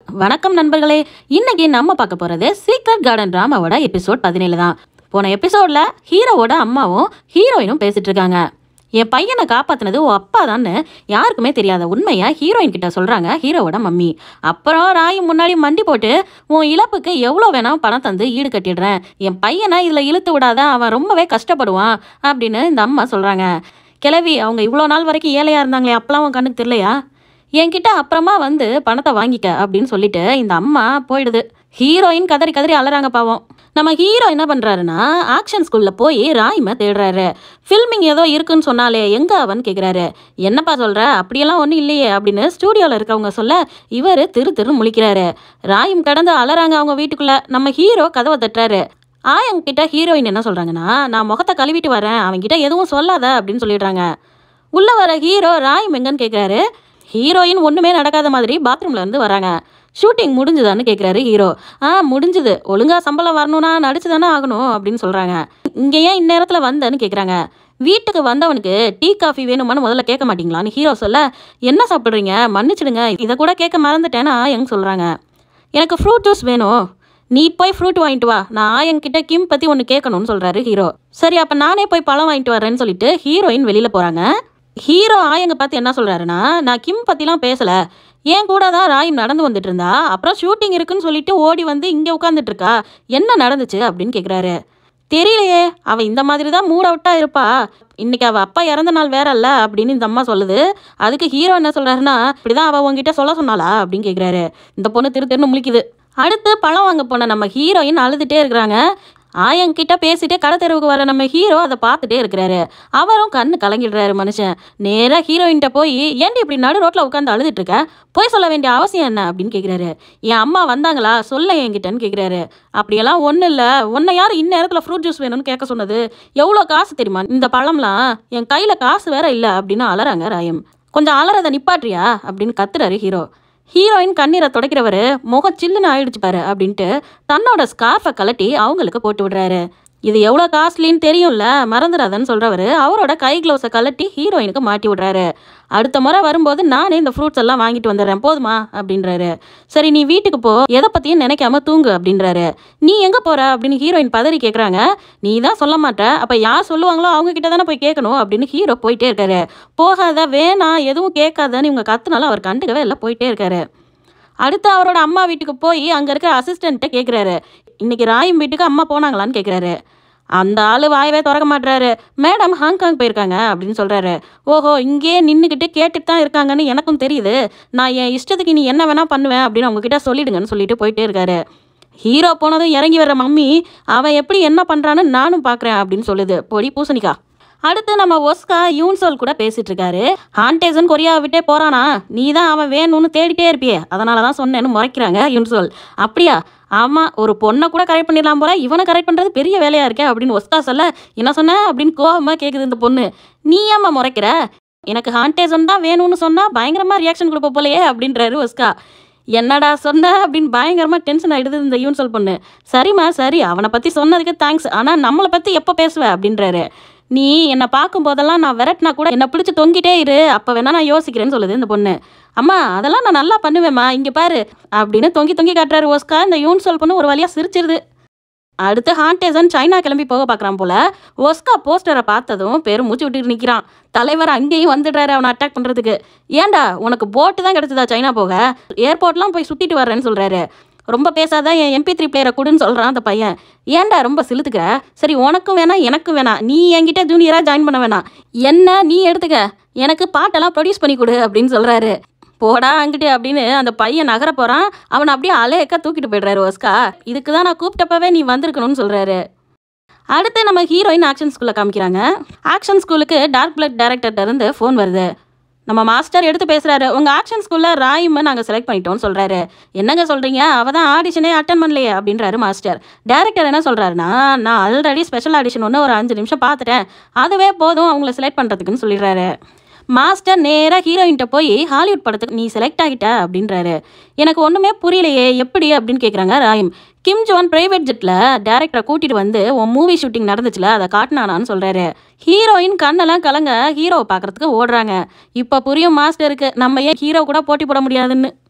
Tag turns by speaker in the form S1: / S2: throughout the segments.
S1: வணக்கம் நண்பர்களே இன்னைக்கு நம்ம பார்க்க போறது சீக்ரெட் கார்டன் ட்ராமாவோட எபிசோட் பதினேழு தான் போன எபிசோட்ல ஹீரோவோட அம்மாவும் ஹீரோயினும் பேசிட்டு இருக்காங்க என் பையனை காப்பாத்தினது உன் அப்பா தான்னு யாருக்குமே தெரியாத உண்மையை ஹீரோயின் கிட்ட சொல்றாங்க ஹீரோவோட மம்மி அப்புறம் ராய் முன்னாடி மண்டி போட்டு உன் இழப்புக்கு எவ்வளோ வேணா பணம் தந்து ஈடு கட்டிடுறேன் என் பையனை இதில் இழுத்து விடாத அவன் ரொம்பவே கஷ்டப்படுவான் அப்படின்னு இந்த அம்மா சொல்றாங்க கிழவி அவங்க இவ்வளோ நாள் வரைக்கும் ஏழையா இருந்தாங்களே அப்பெல்லாம் உன் கண்ணுக்கு தெரியலையா என்கிட்ட அப்புறமா வந்து பணத்தை வாங்கிக்க அப்படின்னு சொல்லிட்டு இந்த அம்மா போயிடுது ஹீரோயின் கதறி கதறி அலறாங்க பாவம் நம்ம ஹீரோ என்ன பண்றாருன்னா ஆக்ஷன் ஸ்கூல்ல போய் ராய்மை தேடுறாரு ஃபில்மிங் ஏதோ இருக்குன்னு சொன்னாலே எங்க அவன் கேக்குறாரு என்னப்பா சொல்ற அப்படியெல்லாம் ஒன்றும் இல்லையே அப்படின்னு ஸ்டூடியோவில் இருக்கவங்க சொல்ல இவர் திரு திரு முழிக்கிறாரு ராயும் கடந்து அலறாங்க அவங்க வீட்டுக்குள்ள நம்ம ஹீரோ கதவை தட்டுறாரு ஆயங்கிட்ட ஹீரோயின் என்ன சொல்றாங்கன்னா நான் முகத்தை கழுவிட்டு வரேன் அவன்கிட்ட எதுவும் சொல்லாத அப்படின்னு சொல்லிடுறாங்க உள்ள வர ஹீரோ ராய் எங்கன்னு கேட்குறாரு ஹீரோயின் ஒன்றுமே நடக்காத மாதிரி பாத்ரூம்ல இருந்து வராங்க ஷூட்டிங் முடிஞ்சுதான்னு கேட்குறாரு ஹீரோ ஆ முடிஞ்சுது ஒழுங்கா சம்பளம் வரணும்னா நடிச்சு தானே ஆகணும் அப்படின்னு சொல்கிறாங்க இங்கே ஏன் இந்நேரத்தில் வந்தேன்னு கேட்குறாங்க வீட்டுக்கு வந்தவனுக்கு டீ காஃபி வேணுமான்னு முதல்ல கேட்க மாட்டீங்களான்னு ஹீரோ சொல்ல என்ன சாப்பிட்றீங்க மன்னிச்சிடுங்க இதை கூட கேட்க மறந்துட்டேன்னா எங்க சொல்கிறாங்க எனக்கு ஃப்ரூட் ஜூஸ் வேணும் நீ போய் ஃப்ரூட் வாங்கிட்டு வா நான் என்கிட்ட கிம் பற்றி ஒன்று கேட்கணும்னு சொல்கிறாரு ஹீரோ சரி அப்போ நானே போய் பழம் வாங்கிட்டு வரேன்னு சொல்லிட்டு ஹீரோயின் வெளியில் போகிறாங்க ஹீரோ ஆயங்க பார்த்து என்ன சொல்கிறாருன்னா நான் கிம் பற்றிலாம் பேசலை ஏன் கூட தான் ராயும் நடந்து வந்துட்டு இருந்தா அப்புறம் ஷூட்டிங் இருக்குன்னு சொல்லிட்டு ஓடி வந்து இங்கே உட்காந்துட்டு இருக்கா என்ன நடந்துச்சு அப்படின்னு கேட்குறாரு தெரியலையே அவ இந்த மாதிரி தான் மூட் அவுட்டா இருப்பா இன்னைக்கு அவ அப்பா இறந்த நாள் வேற இல்ல அப்படின்னு இந்த அம்மா சொல்லுது அதுக்கு ஹீரோ என்ன சொல்றாருன்னா இப்படிதான் அவ உங்ககிட்ட சொல்ல சொன்னாளா அப்படின்னு கேக்குறாரு இந்த பொண்ணு திரு திருன்னு முழிக்குது அடுத்து பழம் வாங்க போன நம்ம ஹீரோயின் அழுதுட்டே இருக்கிறாங்க ஆயங்கிட்ட பேசிட்டு கடை தெருவுக்கு வர நம்ம ஹீரோ அதை பார்த்துட்டே இருக்கிறாரு அவரும் கண்ணு கலங்கிடுறாரு மனுஷன் நேராக ஹீரோயின்ட்ட போய் ஏன்டி இப்படி நடு ரோட்டில் உட்காந்து அழுதுட்டு இருக்க போய் சொல்ல வேண்டிய அவசியம் என்ன அப்படின்னு கேட்குறாரு என் அம்மா வந்தாங்களா சொல்ல என்கிட்டன்னு கேட்குறாரு அப்படியெல்லாம் ஒன்றும் இல்லை உன்னை யார் இந்நேரத்தில் ஃப்ரூட் ஜூஸ் வேணும்னு கேட்க சொன்னது எவ்வளோ காசு தெரியுமா இந்த பழம்லாம் என் கையில் காசு வேற இல்லை அப்படின்னு அலறாங்க ராயம் கொஞ்சம் அலறதை நிப்பாட்றியா அப்படின்னு கத்துறாரு ஹீரோ ஹீரோயின் கண்ணீரை துடைக்கிறவர் முகம் சில்லுன்னு ஆயிடுச்சு பாரு அப்படின்ட்டு தன்னோட ஸ்கார்ஃபை கலட்டி அவங்களுக்கு போட்டு விடுறாரு இது எவ்வளோ காஸ்ட்லின்னு தெரியும்ல மறந்துடாதன்னு சொல்கிறவர் அவரோட கை க்ளவுஸை கலட்டி ஹீரோயினுக்கு மாட்டி விடுறாரு அடுத்த முறை வரும்போது நானே இந்த ஃப்ரூட்ஸ் எல்லாம் வாங்கிட்டு வந்துடுறேன் போதுமா அப்படின்றாரு சரி நீ வீட்டுக்கு போ எதை பற்றியும் நினைக்காம தூங்கு அப்படின்றாரு நீ எங்கே போற அப்படின்னு ஹீரோயின் பதறி கேட்குறாங்க நீ தான் சொல்ல மாட்ட அப்போ யார் சொல்லுவாங்களோ அவங்க கிட்ட தானே போய் கேட்கணும் அப்படின்னு ஹீரோ போயிட்டே இருக்காரு போகாத வேணாம் எதுவும் கேட்காதன்னு இவங்க கத்துனாலும் அவர் கண்டுக்கவே இல்லை போயிட்டே இருக்காரு அடுத்து அவரோட அம்மா வீட்டுக்கு போய் அங்கே இருக்கிற அசிஸ்டண்ட்டை கேட்குறாரு இன்னைக்கு ராயும் வீட்டுக்கு அம்மா போனாங்களான்னு கேட்குறாரு அந்த ஆள் வாயவே திறக்க மாட்டுறாரு மேடம் ஹாங்காங் போயிருக்காங்க அப்படின்னு சொல்கிறாரு ஓஹோ இங்கேயே நின்றுக்கிட்டு கேட்டுட்டு தான் இருக்காங்கன்னு எனக்கும் தெரியுது நான் என் இஷ்டத்துக்கு நீ என்ன வேணால் பண்ணுவேன் அப்படின்னு உங்ககிட்ட சொல்லிடுங்கன்னு சொல்லிட்டு போயிட்டே இருக்காரு ஹீரோ போனதும் இறங்கி வர்ற மம்மி அவன் எப்படி என்ன பண்ணுறான்னு நானும் பார்க்குறேன் அப்படின்னு சொல்லுது பொடி பூசணிக்கா அடுத்து நம்ம ஒஸ்கா யூன்சோல் கூட பேசிட்டு இருக்காரு ஹான்டேசன் கொரியாவை விட்டே போறானா நீ தான் அவன் வேணும்னு தேடிட்டே இருப்பியே அதனால தான் சொன்னேன்னு முறைக்கிறாங்க யூன்சோல் அப்படியா ஆமாம் ஒரு பொண்ணை கூட கரெக்ட் பண்ணிடலாம் போல இவனை கரெக்ட் பண்ணுறது பெரிய வேலையா இருக்கே அப்படின்னு ஒஸ்கா சொல்ல என்ன சொன்ன அப்படின்னு கோவமாக கேட்குது இந்த பொண்ணு நீ ஏம்மா முறைக்கிற எனக்கு ஹான்டேசன் தான் வேணும்னு சொன்னால் பயங்கரமாக ரியாக்ஷன் கொடுப்ப போலையே அப்படின்றாரு ஒஸ்கா என்னடா சொன்ன அப்படின்னு பயங்கரமாக டென்ஷன் ஆகிடுது இந்த யூன்சோல் பொண்ணு சரிம்மா சரி அவனை பற்றி சொன்னதுக்கு தேங்க்ஸ் ஆனால் நம்மளை பற்றி எப்போ பேசுவ அப்படின்றாரு நீ என்னை பார்க்கும்போதெல்லாம் நான் விரட்டினா கூட என்னை பிடிச்சி தொங்கிட்டே இரு அப்போ வேணா நான் யோசிக்கிறேன்னு சொல்லுது இந்த பொண்ணு அம்மா அதெல்லாம் நான் நல்லா பண்ணுவேம்மா இங்கே பாரு அப்படின்னு தொங்கி தொங்கி காட்டுறாரு ஓஸ்கா இந்த யூன் சொல் பொண்ணு ஒரு வழியாக சிரிச்சிருது அடுத்து ஹான்டேசன் சைனா கிளம்பி போக பார்க்குறான் போல ஒஸ்கா போஸ்டரை பார்த்ததும் பெரும் மூச்சு விட்டுட்டு நிற்கிறான் தலைவர் அங்கேயும் வந்துடுறாரு அவனை அட்டாக் பண்ணுறதுக்கு ஏன்டா உனக்கு போட்டு தான் கிடச்சதா சைனா போக ஏர்போர்ட்லாம் போய் சுற்றிட்டு வர்றேன்னு சொல்கிறாரு ரொம்ப பேசாத என் எம்பி த்ரீ பிளேயரை கொடுன்னு சொல்கிறான் அந்த பையன் ஏன்டா ரொம்ப சிலுத்துக்கிற சரி உனக்கும் வேணாம் எனக்கும் வேணாம் நீ என்கிட்ட ஜூனியராக ஜாயின் பண்ண வேணாம் என்ன நீ எடுத்துக்க எனக்கு பாட்டெல்லாம் ப்ரொடியூஸ் பண்ணி கொடு அப்படின்னு சொல்கிறாரு போடா அங்கிட்டு அப்படின்னு அந்த பையன் நகர போகிறான் அவனை அப்படியே அலையக்க தூக்கிட்டு போயிடுறாரு ஒஸ்கா இதுக்கு தான் நான் கூப்பிட்டப்பவே நீ வந்திருக்கணும்னு சொல்கிறாரு அடுத்து நம்ம ஹீரோயின் ஆக்ஷன் ஸ்கூலில் காமிக்கிறாங்க ஆக்ஷன் ஸ்கூலுக்கு டார்க் பிளட் டேரக்டர்கிட்ட இருந்து ஃபோன் வருது நம்ம மாஸ்டர் எடுத்து பேசுறாரு உங்க ஆக்ஷன் ஸ்கூல்ல ராயிமை நாங்க செலக்ட் பண்ணிட்டோம்னு சொல்றாரு என்னங்க சொல்றீங்க அவ தான் ஆடிஷனே அட்டன் பண்ணலையே அப்படின்றாரு மாஸ்டர் டேரக்டர் என்ன சொல்றாருன்னா நான் ஆல்ரெடி ஸ்பெஷல் ஆடிஷன் ஒன்று ஒரு அஞ்சு நிமிஷம் பார்த்துட்டேன் அதுவே போதும் அவங்கள செலக்ட் பண்றதுக்குன்னு சொல்லிடுறாரு மாஸ்டர் நேராக ஹீரோயின்ட்ட போய் ஹாலிவுட் படத்துக்கு நீ செலக்ட் ஆகிட்ட அப்படின்றாரு எனக்கு ஒன்றுமே புரியலையே எப்படி அப்படின்னு கேட்குறாங்க ராயம் கிம் ஜோன் பிரைவேட் ஜெட்டில் டேரக்டரை கூட்டிட்டு வந்து உன் மூவி ஷூட்டிங் நடந்துச்சுல அதை காட்டினானான்னு சொல்கிறாரு ஹீரோயின் கண்ணெல்லாம் கலங்க ஹீரோவை பார்க்கறதுக்கு ஓடுறாங்க இப்போ புரியும் மாஸ்டருக்கு நம்ம ஏன் ஹீரோ கூட போட்டி போட முடியாதுன்னு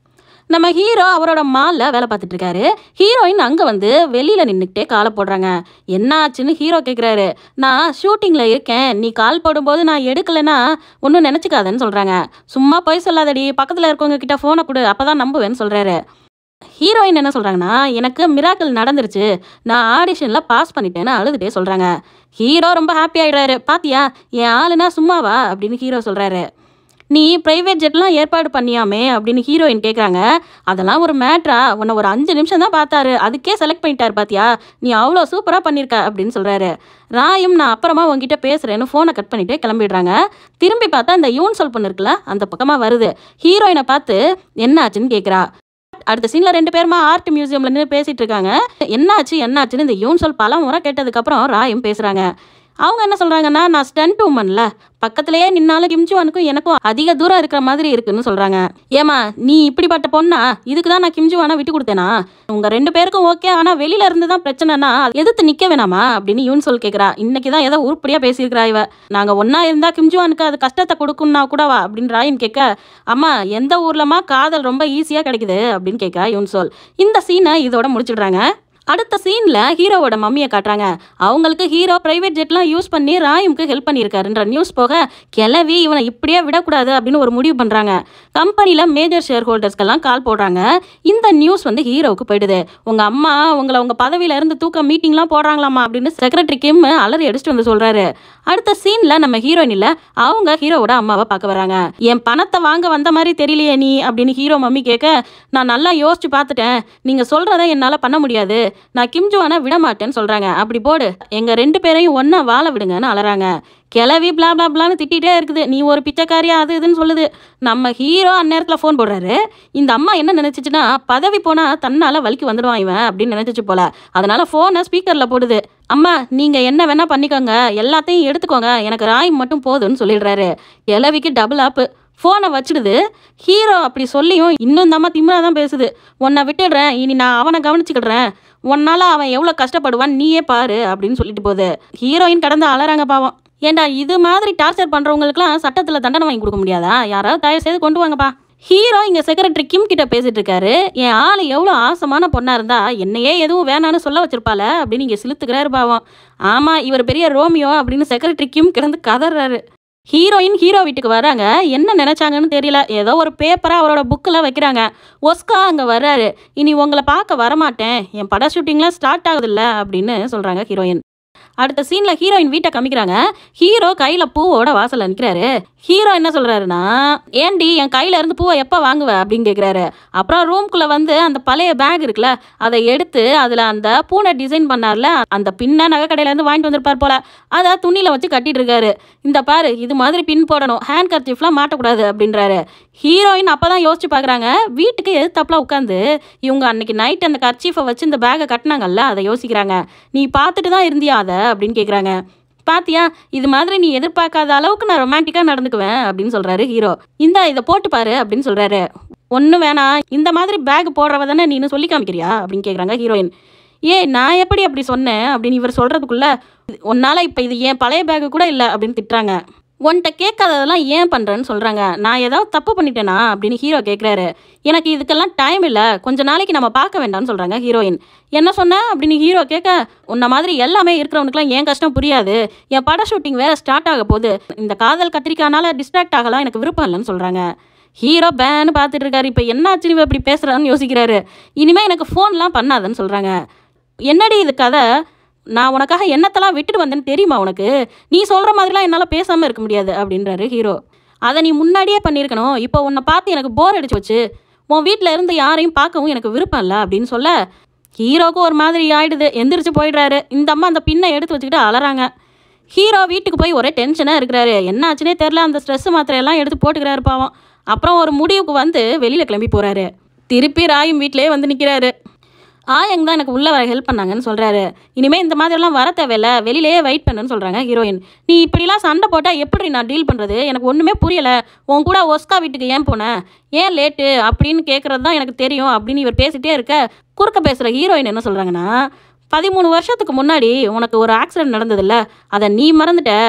S1: நம்ம ஹீரோ அவரோட மாலில் வேலை பார்த்துட்டு இருக்காரு ஹீரோயின் அங்கே வந்து வெளியில் நின்றுக்கிட்டே காலை போடுறாங்க என்ன ஆச்சுன்னு ஹீரோ கேட்குறாரு நான் ஷூட்டிங்கில் இருக்கேன் நீ கால் போடும்போது நான் எடுக்கலைன்னா ஒன்றும் நினச்சிக்காதன்னு சொல்கிறாங்க சும்மா போய் சொல்லாதடி பக்கத்தில் இருக்கவங்க கிட்ட ஃபோனை கொடு அப்போ தான் நம்புவேன்னு சொல்கிறாரு ஹீரோயின் என்ன சொல்கிறாங்கன்னா எனக்கு மிராக்கிள் நடந்துருச்சு நான் ஆடிஷனில் பாஸ் பண்ணிட்டேன்னு அழுதுட்டே சொல்கிறாங்க ஹீரோ ரொம்ப ஹாப்பி ஆகிடுறாரு பாத்தியா என் ஆளுனா சும்மாவா அப்படின்னு ஹீரோ சொல்கிறாரு நீ ப்ரைவேட் ஜெட்லாம் ஏற்பாடு பண்ணியாமே அப்படின்னு ஹீரோயின் கேட்குறாங்க அதெல்லாம் ஒரு மேட்ரா உன்னை ஒரு அஞ்சு நிமிஷம் தான் பார்த்தாரு அதுக்கே செலக்ட் பண்ணிட்டார் பாத்தியா நீ அவ்வளோ சூப்பராக பண்ணியிருக்க அப்படின்னு சொல்கிறாரு ராயும் நான் அப்புறமா உங்ககிட்ட பேசுகிறேன்னு ஃபோனை கட் பண்ணிட்டு கிளம்பிடுறாங்க திரும்பி பார்த்தா இந்த யூன் சொல் பொண்ணு இருக்குல்ல அந்த பக்கமாக வருது ஹீரோயினை பார்த்து என்ன ஆச்சுன்னு கேட்குறா அடுத்த சீன்ல ரெண்டு பேருமா ஆர்ட் மியூசியம்ல நின்று பேசிட்டு இருக்காங்க என்னாச்சு என்னாச்சுன்னு இந்த யூன்சொல் பல முறை கேட்டதுக்கப்புறம் ராயும் பேசுறாங்க அவங்க என்ன சொல்றாங்கன்னா நான் ஸ்டண்ட் உமன்ல பக்கத்திலேயே நின்னாலும் கிம்ஜுவானுக்கும் எனக்கும் அதிக தூரம் இருக்கிற மாதிரி இருக்குன்னு சொல்றாங்க ஏமா நீ இப்படிப்பட்ட பொண்ணா இதுக்கு தான் நான் கிம்ஜுவானா விட்டு கொடுத்தேனா உங்க ரெண்டு பேருக்கும் ஓகே ஆனா வெளியில இருந்து தான் பிரச்சனைனா எதிர்த்து நிக்க வேணாமா அப்படின்னு யூன் சொல் கேக்குறா இன்னைக்கு தான் ஏதோ உருப்படியா பேசியிருக்கிறா இவ நாங்க ஒன்னா இருந்தா கிம்ஜுவானுக்கு அது கஷ்டத்தை கொடுக்கும்னா கூடவா அப்படின்னு ராயின் கேட்க அம்மா எந்த ஊர்லமா காதல் ரொம்ப ஈஸியா கிடைக்குது அப்படின்னு கேட்கா யூன் சொல் இந்த சீனை இதோட முடிச்சிடுறாங்க அடுத்த சீனில் ஹீரோவோட மம்மியை காட்டுறாங்க அவங்களுக்கு ஹீரோ ப்ரைவேட் ஜெட்லாம் யூஸ் பண்ணி ராயும்க்கு ஹெல்ப் பண்ணியிருக்காருன்ற நியூஸ் போக கிளவி இவனை இப்படியே விடக்கூடாது அப்படின்னு ஒரு முடிவு பண்ணுறாங்க கம்பெனியில் மேஜர் ஷேர் ஹோல்டர்ஸ்க்கெல்லாம் கால் போடுறாங்க இந்த நியூஸ் வந்து ஹீரோவுக்கு போயிடுது உங்கள் அம்மா உங்களை உங்கள் பதவியில இருந்து தூக்க மீட்டிங்லாம் போடுறாங்களாமா அப்படின்னு செக்ரட்டரி கிம் அலறி அடிச்சுட்டு வந்து சொல்கிறாரு அடுத்த சீனில் நம்ம ஹீரோயின் இல்லை அவங்க ஹீரோவோட அம்மாவை பார்க்க வராங்க என் பணத்தை வாங்க வந்த மாதிரி தெரியலையே நீ அப்படின்னு ஹீரோ மம்மி கேட்க நான் நல்லா யோசிச்சு பார்த்துட்டேன் நீங்கள் சொல்கிறத என்னால் பண்ண முடியாது நான் கிம்ஜுவானை விட மாட்டேன்னு சொல்கிறாங்க அப்படி போடு எங்கள் ரெண்டு பேரையும் ஒன்றா வாழ விடுங்கன்னு அலறாங்க கிளவி பிளா பிளா பிளான்னு திட்டிகிட்டே இருக்குது நீ ஒரு பிச்சைக்காரியா அது இதுன்னு சொல்லுது நம்ம ஹீரோ அந்நேரத்தில் ஃபோன் போடுறாரு இந்த அம்மா என்ன நினச்சிச்சுன்னா பதவி போனால் தன்னால் வலிக்கு வந்துடுவான் இவன் அப்படின்னு நினச்சிச்சு போல அதனால ஃபோனை ஸ்பீக்கரில் போடுது அம்மா நீங்கள் என்ன வேணால் பண்ணிக்கோங்க எல்லாத்தையும் எடுத்துக்கோங்க எனக்கு ராய் மட்டும் போதும்னு சொல்லிடுறாரு கிளவிக்கு டபுள் ஆப்பு ஃபோனை வச்சிடுது ஹீரோ அப்படி சொல்லியும் இன்னும் இந்த அம்மா திமிரா தான் பேசுது உன்னை விட்டுடுறேன் இனி நான் அவனை கவனிச்சுக்கிடுறேன் உன்னால அவன் எவ்வளோ கஷ்டப்படுவான் நீயே பாரு அப்படின்னு சொல்லிட்டு போகுது ஹீரோயின் கடந்து அலறாங்க பாவம் ஏண்டா இது மாதிரி டார்ச்சர் பண்ணுறவங்களுக்குலாம் சட்டத்தில் தண்டனை வாங்கி கொடுக்க முடியாதா யாராவது தயவு செய்து கொண்டு வாங்கப்பா ஹீரோ இங்கே செக்ரட்டரி கிம் கிட்ட பேசிட்டு இருக்காரு என் ஆள் எவ்வளோ ஆசமான பொண்ணா இருந்தா என்னையே எதுவும் வேணான்னு சொல்ல வச்சிருப்பால அப்படின்னு இங்கே சிலுத்துக்கிறாரு பாவம் ஆமாம் இவர் பெரிய ரோமியோ அப்படின்னு செக்ரட்டரி கிம் கிடந்து கதறாரு ஹீரோயின் ஹீரோ வீட்டுக்கு வராங்க என்ன நினைச்சாங்கன்னு தெரியல ஏதோ ஒரு பேப்பரை அவரோட புக்கில் வைக்கிறாங்க ஒஸ்கா அங்கே வர்றாரு இனி உங்களை பார்க்க வரமாட்டேன் என் பட ஷூட்டிங்லாம் ஸ்டார்ட் ஆகுதுல்ல அப்படின்னு சொல்கிறாங்க ஹீரோயின் அடுத்த சீனில் ஹீரோயின் வீட்டை காமிக்கிறாங்க ஹீரோ கையில் பூவோட வாசலில் நிற்கிறாரு ஹீரோ என்ன சொல்கிறாருன்னா ஏண்டி என் கையில இருந்து பூவை எப்போ வாங்குவ அப்படின்னு கேட்குறாரு அப்புறம் ரூம்குள்ளே வந்து அந்த பழைய பேக் இருக்குல்ல அதை எடுத்து அதில் அந்த பூனை டிசைன் பண்ணார்ல அந்த பின்னை நகை கடையிலேருந்து வாங்கிட்டு வந்திருப்பார் போல அதை துணியில் வச்சு கட்டிட்டு இருக்காரு இந்த பாரு இது மாதிரி பின் போடணும் ஹேண்ட் கர்ச்சீஃப்லாம் மாட்டக்கூடாது அப்படின்றாரு ஹீரோயின் அப்போ தான் யோசிச்சு பார்க்குறாங்க வீட்டுக்கு எதிர்த்தாப்புல உட்காந்து இவங்க அன்னைக்கு நைட் அந்த கர்ச்சீஃபை வச்சு இந்த பேக்கை கட்டினாங்கல்ல அதை யோசிக்கிறாங்க நீ பார்த்துட்டு தான் இருந்தியா அதை அப்படின்னு கேட்குறாங்க பாத்தியா இது மாதிரி நீ எதிர்பார்க்காத அளவுக்கு நான் ரொமான்டிக்காக நடந்துக்குவேன் அப்படின்னு சொல்கிறாரு ஹீரோ இந்த இதை போட்டு பாரு அப்படின்னு சொல்கிறாரு ஒன்றும் வேணாம் இந்த மாதிரி பேக் போடுறவ தானே நீனு சொல்லி காமிக்கிறியா அப்படின்னு கேட்குறாங்க ஹீரோயின் ஏ நான் எப்படி அப்படி சொன்னேன் அப்படின்னு இவர் சொல்கிறதுக்குள்ள உன்னால் இப்போ இது ஏன் பழைய பேக்கு கூட இல்லை அப்படின்னு திட்டுறாங்க உன்கிட்ட கேட்காததெல்லாம் ஏன் பண்ணுறேன்னு சொல்கிறாங்க நான் ஏதாவது தப்பு பண்ணிட்டேனா அப்படின்னு ஹீரோ கேட்குறாரு எனக்கு இதுக்கெல்லாம் டைம் இல்லை கொஞ்ச நாளைக்கு நம்ம பார்க்க வேண்டாம்னு சொல்கிறாங்க ஹீரோயின் என்ன சொன்ன அப்படின்னு ஹீரோ கேட்க உன்ன மாதிரி எல்லாமே இருக்கிறவனுக்குலாம் ஏன் கஷ்டம் புரியாது என் பட ஷூட்டிங் வேற ஸ்டார்ட் ஆக போகுது இந்த காதல் கத்திரிக்கானால டிஸ்ட்ராக்ட் ஆகலாம் எனக்கு விருப்பம் இல்லைன்னு சொல்கிறாங்க ஹீரோ பேன்னு பார்த்துட்டு இருக்காரு இப்போ என்னாச்சு இவ இப்படி பேசுகிறான்னு யோசிக்கிறாரு இனிமேல் எனக்கு ஃபோன்லாம் பண்ணாதன்னு சொல்கிறாங்க என்னடி இது கதை நான் உனக்காக என்னத்தெல்லாம் விட்டுட்டு வந்தேன்னு தெரியுமா உனக்கு நீ சொல்கிற மாதிரிலாம் என்னால் பேசாமல் இருக்க முடியாது அப்படின்றாரு ஹீரோ அதை நீ முன்னாடியே பண்ணியிருக்கணும் இப்போ உன்னை பார்த்து எனக்கு போர் அடிச்சு வச்சு உன் வீட்டில் இருந்து யாரையும் பார்க்கவும் எனக்கு விருப்பம் இல்லை அப்படின்னு சொல்ல ஹீரோக்கும் ஒரு மாதிரி ஆயிடுது எந்திரிச்சு போயிடுறாரு இந்த அம்மா அந்த பின்னை எடுத்து வச்சுக்கிட்டு அலறாங்க ஹீரோ வீட்டுக்கு போய் ஒரே டென்ஷனாக இருக்கிறாரு என்ன ஆச்சுனே தெரில அந்த ஸ்ட்ரெஸ் மாத்திரையெல்லாம் எடுத்து போட்டுக்கிறாரு பாவம் அப்புறம் ஒரு முடிவுக்கு வந்து வெளியில் கிளம்பி போகிறாரு திருப்பி ராயும் வீட்டிலே வந்து நிற்கிறாரு ஆயங்க தான் எனக்கு உள்ள வர ஹெல்ப் பண்ணாங்கன்னு சொல்கிறாரு இனிமேல் இந்த மாதிரிலாம் வர தேவையில்ல வெளியிலேயே வெயிட் பண்ணுன்னு சொல்கிறாங்க ஹீரோயின் நீ இப்படிலாம் சண்டை போட்டால் எப்படி நான் டீல் பண்ணுறது எனக்கு ஒன்றுமே புரியலை உன் கூட ஒஸ்கா வீட்டுக்கு ஏன் போனேன் ஏன் லேட்டு அப்படின்னு கேட்குறது தான் எனக்கு தெரியும் அப்படின்னு இவர் பேசிட்டே இருக்க குறுக்க பேசுகிற ஹீரோயின் என்ன சொல்கிறாங்கன்னா பதிமூணு வருஷத்துக்கு முன்னாடி உனக்கு ஒரு ஆக்சிடென்ட் நடந்ததில்ல அதை நீ மறந்துட்ட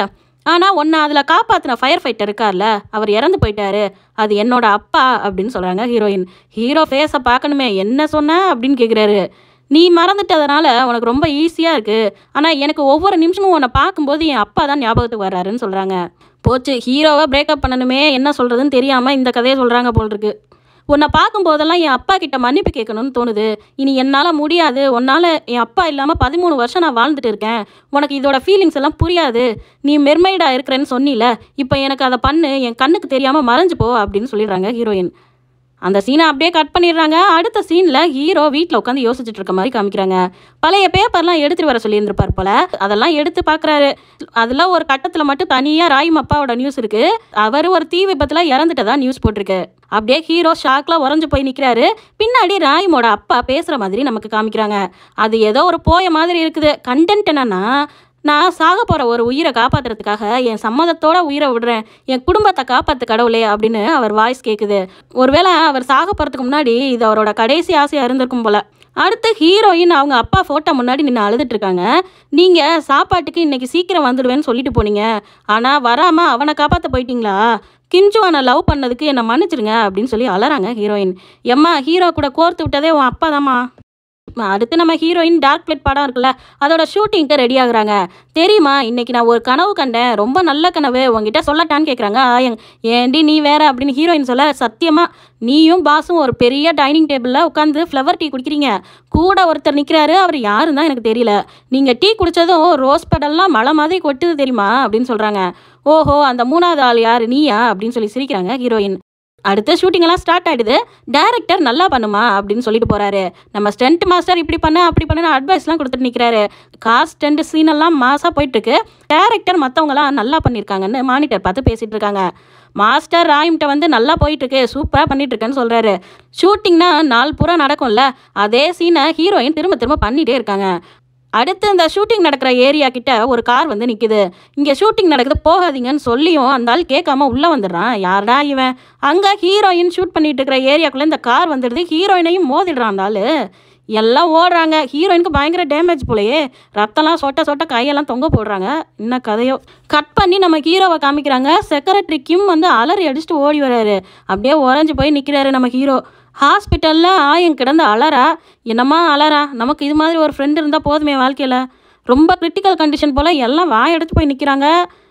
S1: ஆனால் ஒன்று அதில் காப்பாற்றின ஃபயர் ஃபைட்டர் இருக்கார்ல அவர் இறந்து போயிட்டாரு அது என்னோட அப்பா அப்படின்னு சொல்கிறாங்க ஹீரோயின் ஹீரோ ஃபேஸை பார்க்கணுமே என்ன சொன்ன அப்படின்னு கேட்குறாரு நீ மறந்துட்டதுனால உனக்கு ரொம்ப ஈஸியாக இருக்குது ஆனால் எனக்கு ஒவ்வொரு நிமிஷமும் உன்னை பார்க்கும்போது என் அப்பா தான் ஞாபகத்துக்கு வர்றாருன்னு சொல்கிறாங்க போச்சு ஹீரோவை பிரேக்கப் பண்ணணுமே என்ன சொல்கிறதுன்னு தெரியாமல் இந்த கதையை சொல்கிறாங்க போல் இருக்கு உன்னை பார்க்கும்போதெல்லாம் என் அப்பா கிட்ட மன்னிப்பு கேட்கணும்னு தோணுது இனி என்னால் முடியாது உன்னால் என் அப்பா இல்லாமல் பதிமூணு வருஷம் நான் வாழ்ந்துட்டு இருக்கேன் உனக்கு இதோட ஃபீலிங்ஸ் எல்லாம் புரியாது நீ மெர்மைடாக இருக்கிறேன்னு சொன்னில இப்போ எனக்கு அதை பண்ணு என் கண்ணுக்கு தெரியாமல் மறைஞ்சு போ அப்படின்னு சொல்லிடுறாங்க ஹீரோயின் அந்த சீனை அப்படியே கட் பண்ணிடுறாங்க அடுத்த சீனில் ஹீரோ வீட்டில் உட்காந்து யோசிச்சுட்டு இருக்க மாதிரி காமிக்கிறாங்க பழைய பேப்பர்லாம் எடுத்துட்டு வர சொல்லியிருந்திருப்பார் போல அதெல்லாம் எடுத்து பார்க்குறாரு அதில் ஒரு கட்டத்தில் மட்டும் தனியாக ராயும் அப்பாவோட நியூஸ் இருக்கு அவர் ஒரு தீ விபத்தில் இறந்துட்டதா நியூஸ் போட்டிருக்கு அப்படியே ஹீரோ ஷாக்ல உறைஞ்சு போய் நிற்கிறாரு பின்னாடி ராயிமோட அப்பா பேசுகிற மாதிரி நமக்கு காமிக்கிறாங்க அது ஏதோ ஒரு போய மாதிரி இருக்குது கண்டென்ட் என்னன்னா நான் சாக போகிற ஒரு உயிரை காப்பாத்துறதுக்காக என் சம்மதத்தோட உயிரை விடுறேன் என் குடும்பத்தை காப்பாத்து கடவுளே அப்படின்னு அவர் வாய்ஸ் கேட்குது ஒருவேளை அவர் சாக போகிறதுக்கு முன்னாடி இது அவரோட கடைசி ஆசையாக இருந்திருக்கும் போல அடுத்து ஹீரோயின் அவங்க அப்பா ஃபோட்டோ முன்னாடி நின்று அழுதுட்டு இருக்காங்க நீங்கள் சாப்பாட்டுக்கு இன்னைக்கு சீக்கிரம் வந்துடுவேன்னு சொல்லிட்டு போனீங்க ஆனால் வராமல் அவனை காப்பாற்ற போயிட்டீங்களா கிஞ்சுவானை லவ் பண்ணதுக்கு என்னை மன்னிச்சிருங்க அப்படின்னு சொல்லி அலறாங்க ஹீரோயின் எம்மா ஹீரோ கூட கோர்த்து விட்டதே உன் அப்பா தாம்மா அடுத்து நம்ம ஹீரோயின் டார்க் பிளேட் படம் இருக்குல்ல அதோட ஷூட்டிங்க்கு ரெடி ஆகுறாங்க தெரியுமா இன்னைக்கு நான் ஒரு கனவு கண்டேன் ரொம்ப நல்ல கனவு உங்ககிட்ட சொல்லட்டான்னு கேட்குறாங்க ஆயங் ஏண்டி நீ வேற அப்படின்னு ஹீரோயின் சொல்ல சத்தியமா நீயும் பாஸும் ஒரு பெரிய டைனிங் டேபிளில் உட்காந்து ஃப்ளவர் டீ குடிக்கிறீங்க கூட ஒருத்தர் நிற்கிறாரு அவர் யாருன்னு தான் எனக்கு தெரியல நீங்கள் டீ குடித்ததும் ரோஸ் பெடல்லாம் மழை மாதிரி கொட்டுது தெரியுமா அப்படின்னு சொல்கிறாங்க ஓஹோ அந்த மூணாவது ஆள் யார் நீயா அப்படின்னு சொல்லி சிரிக்கிறாங்க ஹீரோயின் அடுத்து ஷூட்டிங் எல்லாம் ஸ்டார்ட் ஆயிடுது டேரக்டர் நல்லா பண்ணுமா அப்படின்னு சொல்லிட்டு போறாரு நம்ம ஸ்டென்ட் மாஸ்டர் இப்படி பண்ண அப்படி பண்ணு அட்வைஸ்லாம் கொடுத்துட்டு நிற்கிறாரு கார் ஸ்டென்ட் சீன் எல்லாம் மாசா போயிட்டு இருக்கு டேரக்டர் மற்றவங்களாம் நல்லா பண்ணியிருக்காங்கன்னு மானிட்டர் பார்த்து பேசிட்டு இருக்காங்க மாஸ்டர் ராயிம்கிட்ட வந்து நல்லா போயிட்டு இருக்கு சூப்பராக பண்ணிட்டு இருக்கேன்னு சொல்றாரு ஷூட்டிங்னா நாள் பூரா நடக்கும்ல அதே சீனை ஹீரோயின் திரும்ப திரும்ப பண்ணிட்டே இருக்காங்க அடுத்து இந்த ஷூட்டிங் நடக்கிற ஏரியா கிட்ட ஒரு கார் வந்து நிற்குது இங்கே ஷூட்டிங் நடக்குது போகாதீங்கன்னு சொல்லியும் அந்த ஆள் கேட்காம உள்ளே வந்துடுறான் யாரடா இவன் அங்கே ஹீரோயின் ஷூட் பண்ணிட்டு இருக்கிற ஏரியாக்குள்ளே இந்த கார் வந்துடுது ஹீரோயினையும் மோதிடுறான் அந்த ஆள் எல்லாம் ஓடுறாங்க ஹீரோயினுக்கு பயங்கர டேமேஜ் போலயே ரத்தம்லாம் சொட்ட சொட்ட கையெல்லாம் தொங்க போடுறாங்க என்ன கதையோ கட் பண்ணி நம்ம ஹீரோவை காமிக்கிறாங்க செக்ரட்டரி கிம் வந்து அலறி அடிச்சுட்டு ஓடி வராரு அப்படியே உறைஞ்சு போய் நிற்கிறாரு நம்ம ஹீரோ ஹாஸ்பிட்டலில் ஆயம் கிடந்து அலறா என்னம்மா அலறா நமக்கு இது மாதிரி ஒரு ஃப்ரெண்டு இருந்தால் போதுமே வாழ்க்கையில் ரொம்ப கிரிட்டிக்கல் கண்டிஷன் போல் எல்லாம் வாயெடுத்து போய் நிற்கிறாங்க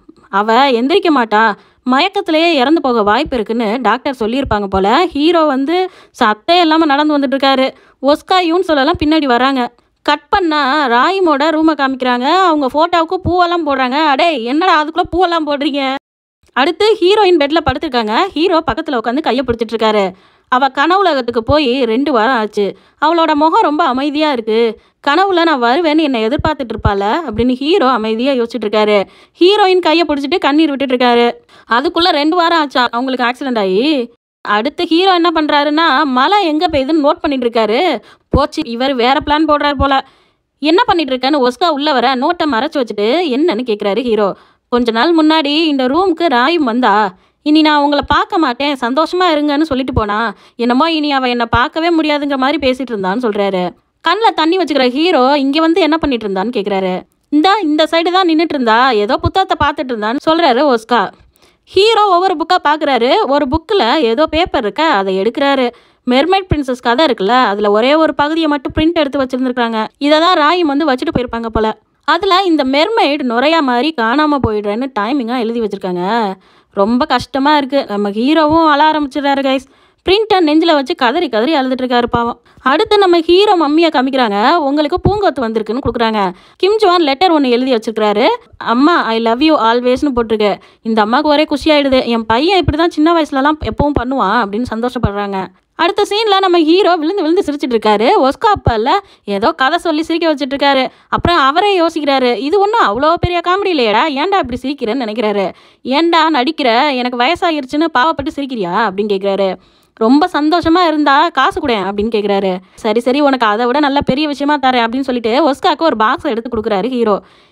S1: அவ எந்திரிக்க மாட்டா மயக்கத்திலேயே இறந்து போக வாய்ப்பு இருக்குன்னு டாக்டர் சொல்லியிருப்பாங்க போல ஹீரோ வந்து சத்தே இல்லாமல் நடந்து வந்துட்டு இருக்காரு ஒஸ்காயும் சொல்லலாம் பின்னாடி வராங்க கட் பண்ணா ராயிமோட ரூமை காமிக்கிறாங்க அவங்க ஃபோட்டோவுக்கு பூவெல்லாம் போடுறாங்க அடே என்னடா அதுக்குள்ளே பூவெல்லாம் போடுறீங்க அடுத்து ஹீரோயின் பெட்ல படுத்திருக்காங்க ஹீரோ பக்கத்தில் உட்காந்து கையை பிடிச்சிட்டு இருக்காரு அவ கனவுலகத்துக்கு போய் ரெண்டு வாரம் ஆச்சு அவளோட முகம் ரொம்ப அமைதியா இருக்கு கனவுல நான் வருவேன்னு என்னை எதிர்பார்த்துட்டு இருப்பாள அப்படின்னு ஹீரோ அமைதியா யோசிச்சுட்டு இருக்காரு ஹீரோயின் கையை பிடிச்சிட்டு கண்ணீர் விட்டுட்டு இருக்காரு அதுக்குள்ள ரெண்டு வாரம் ஆச்சா அவங்களுக்கு ஆக்சிடென்ட் ஆகி அடுத்து ஹீரோ என்ன பண்றாருன்னா மழை எங்க பெய்யுதுன்னு நோட் பண்ணிட்டு இருக்காரு போச்சு இவர் வேற பிளான் போடுறாரு போல என்ன பண்ணிட்டு இருக்கேன்னு ஒஸ்கா உள்ள வர நோட்டை மறைச்சு வச்சுட்டு என்னன்னு கேட்குறாரு ஹீரோ கொஞ்ச நாள் முன்னாடி இந்த ரூமுக்கு ராயும் வந்தா இனி நான் உங்களை பார்க்க மாட்டேன் சந்தோஷமா இருங்கன்னு சொல்லிட்டு போனா என்னமோ இனி அவ என்னை பார்க்கவே முடியாதுங்கிற மாதிரி பேசிட்டு இருந்தான்னு சொல்றாரு கண்ணில் தண்ணி வச்சுக்கிற ஹீரோ இங்க வந்து என்ன பண்ணிட்டு இருந்தான்னு கேட்குறாரு இந்தா இந்த சைடு தான் நின்றுட்டு இருந்தா ஏதோ புத்தகத்தை பார்த்துட்டு இருந்தான்னு சொல்றாரு ஒஸ்கா ஹீரோ ஒவ்வொரு புக்காக பார்க்குறாரு ஒரு புக்கில் ஏதோ பேப்பர் இருக்க அதை எடுக்கிறாரு மெர்மைட் பிரின்சஸ் கதை இருக்குல்ல அதில் ஒரே ஒரு பகுதியை மட்டும் பிரிண்ட் எடுத்து வச்சுருந்துருக்காங்க இதை தான் ராயும் வந்து வச்சுட்டு போயிருப்பாங்க போல அதில் இந்த மெர்மைடு நுரையா மாதிரி காணாமல் போயிடுறேன்னு டைமிங்காக எழுதி வச்சுருக்காங்க ரொம்ப கஷ்டமாக இருக்குது நம்ம ஹீரோவும் அழ ஆரம்பிச்சிடுறாரு கைஸ் பிரிண்டை நெஞ்சில் வச்சு கதறி கதறி அழுதுட்டு இருக்காரு பாவம் அடுத்து நம்ம ஹீரோ மம்மியை காமிக்கிறாங்க உங்களுக்கு பூங்கொத்து வந்திருக்குன்னு கொடுக்குறாங்க கிம் ஜோன் லெட்டர் ஒன்று எழுதி வச்சிருக்காரு அம்மா ஐ லவ் யூ ஆல்வேஸ்னு போட்டிருக்கு இந்த அம்மாவுக்கு ஒரே குஷியாயிடுது என் பையன் இப்படி தான் சின்ன வயசுலலாம் எப்பவும் பண்ணுவான் அப்படின்னு சந்தோஷப்படுறாங்க அடுத்த சீனில் நம்ம ஹீரோ விழுந்து விழுந்து சிரிச்சிட்டு இருக்காரு ஒஸ்கா அப்பால ஏதோ கதை சொல்லி சிரிக்க வச்சுட்டு இருக்காரு அப்புறம் அவரே யோசிக்கிறாரு இது ஒன்றும் அவ்வளோ பெரிய காமெடி இல்லையடா ஏன்டா இப்படி சிரிக்கிறேன்னு நினைக்கிறாரு ஏன்டா நடிக்கிற எனக்கு வயசாகிருச்சுன்னு பாவப்பட்டு சிரிக்கிறியா அப்படின்னு கேட்குறாரு ரொம்ப சந்தோஷமா இருந்தா காசு கூட அப்படின்னு கேட்குறாரு சரி சரி உனக்கு அதை விட நல்ல பெரிய விஷயமா தரேன் அப்படின்னு சொல்லிட்டு ஒஸ்காக்கு ஒரு பாக்ஸ் எடுத்து கொடுக்குறாரு ஹீரோ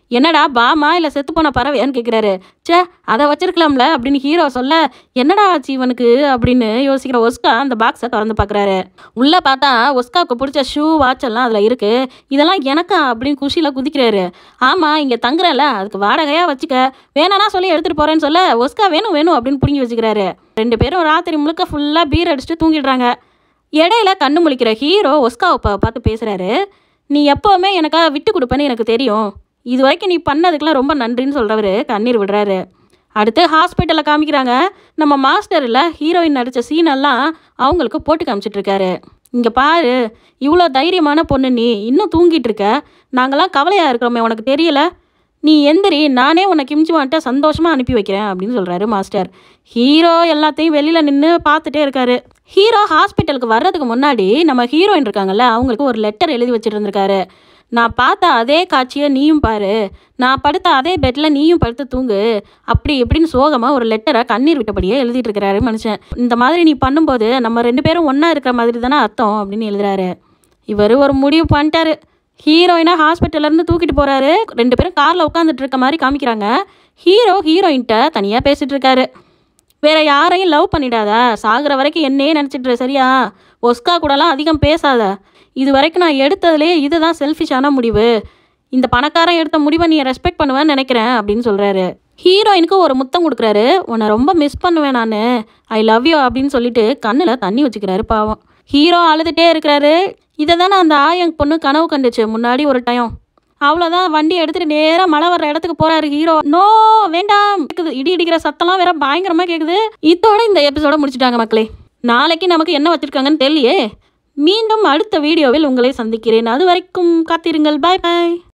S1: என்னடா பாமா இல்லை செத்து போன பறவையான்னு கேட்குறாரு ச்சே அதை வச்சிருக்கலாம்ல அப்படின்னு ஹீரோ சொல்ல என்னடா ஆச்சு இவனுக்கு அப்படின்னு யோசிக்கிற ஒஸ்கா அந்த பாக்ஸை திறந்து பார்க்குறாரு உள்ளே பார்த்தா ஒஸ்காவுக்கு பிடிச்ச ஷூ வாட்ச் எல்லாம் அதில் இருக்குது இதெல்லாம் எனக்கா அப்படின்னு குஷியில் குதிக்கிறாரு ஆமாம் இங்கே தங்குறல அதுக்கு வாடகையாக வச்சுக்க வேணானா சொல்லி எடுத்துகிட்டு போகிறேன்னு சொல்ல ஒஸ்கா வேணும் வேணும் அப்படின்னு பிடுங்கி வச்சுக்கிறாரு ரெண்டு பேரும் ராத்திரி முழுக்க ஃபுல்லாக பீர் அடிச்சுட்டு தூங்கிடுறாங்க இடையில கண்ணு முழிக்கிற ஹீரோ ஒஸ்காவை பா பார்த்து பேசுகிறாரு நீ எப்போவுமே எனக்காக விட்டு கொடுப்பேன்னு எனக்கு தெரியும் இது வரைக்கும் நீ பண்ணதுக்கெல்லாம் ரொம்ப நன்றின்னு சொல்கிறவர் கண்ணீர் விடுறாரு அடுத்து ஹாஸ்பிட்டலில் காமிக்கிறாங்க நம்ம மாஸ்டரில் ஹீரோயின் நடித்த சீனெல்லாம் அவங்களுக்கு போட்டு காமிச்சிட்டு இருக்காரு இங்கே பாரு இவ்வளோ தைரியமான பொண்ணு நீ இன்னும் தூங்கிட்டு இருக்க நாங்களாம் கவலையாக இருக்கிறோமே உனக்கு தெரியல நீ எந்திரி நானே உன்னை கிம்ச்சிவான்ட்ட சந்தோஷமாக அனுப்பி வைக்கிறேன் அப்படின்னு சொல்கிறாரு மாஸ்டர் ஹீரோ எல்லாத்தையும் வெளியில் நின்று பார்த்துட்டே இருக்காரு ஹீரோ ஹாஸ்பிட்டலுக்கு வர்றதுக்கு முன்னாடி நம்ம ஹீரோயின் இருக்காங்கல்ல அவங்களுக்கு ஒரு லெட்டர் எழுதி வச்சுட்டு இருந்திருக்காரு நான் பார்த்த அதே காட்சியை நீயும் பாரு நான் படுத்த அதே பெட்டில் நீயும் படுத்து தூங்கு அப்படி இப்படின்னு சோகமாக ஒரு லெட்டரை கண்ணீர் விட்டபடியே எழுதிட்டு இருக்கிறாரு மனுஷன் இந்த மாதிரி நீ பண்ணும்போது நம்ம ரெண்டு பேரும் ஒன்றா இருக்கிற மாதிரி தானே அர்த்தம் அப்படின்னு எழுதுறாரு இவர் ஒரு முடிவு பண்ணிட்டாரு ஹீரோயினை ஹாஸ்பிட்டல்லேருந்து தூக்கிட்டு போகிறாரு ரெண்டு பேரும் காரில் உட்காந்துட்டு இருக்க மாதிரி காமிக்கிறாங்க ஹீரோ ஹீரோயின்கிட்ட தனியாக பேசிகிட்டு இருக்காரு வேற யாரையும் லவ் பண்ணிடாத சாகுற வரைக்கும் என்னையே நினச்சிட்டு இரு, சரியா ஒஸ்கா கூடலாம் அதிகம் பேசாத இது வரைக்கும் நான் எடுத்ததுலேயே இதுதான் செல்ஃபிஷான முடிவு இந்த பணக்காரன் எடுத்த முடிவை நீ ரெஸ்பெக்ட் பண்ணுவேன்னு நினைக்கிறேன் அப்படின்னு சொல்கிறாரு ஹீரோயினுக்கு ஒரு முத்தம் கொடுக்குறாரு உன்னை ரொம்ப மிஸ் பண்ணுவேன் நான் ஐ லவ் யூ அப்படின்னு சொல்லிட்டு கண்ணில் தண்ணி வச்சுக்கிறாரு பாவம் ஹீரோ அழுதுகிட்டே இருக்கிறாரு இதை தானே அந்த ஆயங் பொண்ணு கனவு கண்டுச்சு முன்னாடி ஒரு டைம் அவ்வளோதான் வண்டி எடுத்துட்டு நேராக மழை வர்ற இடத்துக்கு போறாரு ஹீரோ நோ வேண்டாம் கேக்குது இடி இடிக்கிற சத்தம்லாம் வேற பயங்கரமா கேக்குது இதோட இந்த எபிசோட முடிச்சிட்டாங்க மக்களே நாளைக்கு நமக்கு என்ன வச்சிருக்காங்கன்னு தெரியலையே மீண்டும் அடுத்த வீடியோவில் உங்களை சந்திக்கிறேன் அது வரைக்கும் காத்திருங்கள் பாய் பாய்